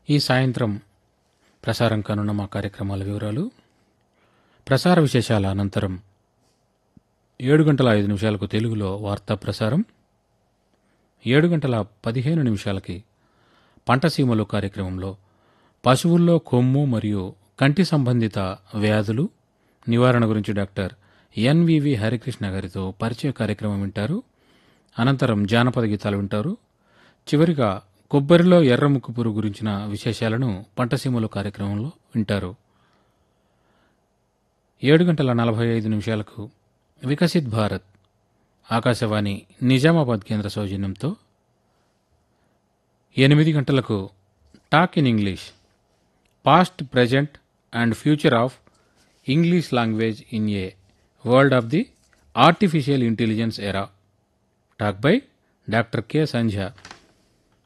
ఈ సాయంత్రం ప్రసారం కానున్న మా కార్యక్రమాల వివరాలు ప్రసార విశేషాల అనంతరం ఏడు గంటల ఐదు నిమిషాలకు తెలుగులో వార్తా ప్రసారం ఏడు గంటల పదిహేను నిమిషాలకి పంటసీమలు కార్యక్రమంలో పశువుల్లో కొమ్ము మరియు కంటి సంబంధిత వ్యాధులు నివారణ గురించి డాక్టర్ ఎన్వివి హరికృష్ణ గారితో పరిచయ కార్యక్రమం వింటారు అనంతరం జానపద గీతాలు వింటారు చివరిగా కొబ్బరిలో ఎర్రముక్కు పురుగు గురించిన విశేషాలను పంటసీమలు కార్యక్రమంలో వింటారు ఏడు గంటల నలభై ఐదు నిమిషాలకు వికసిత్ భారత్ ఆకాశవాణి నిజామాబాద్ కేంద్ర సౌజన్యంతో ఎనిమిది గంటలకు talk in English past present and future of English language in a world of the artificial intelligence era talk by doctor K Sandhya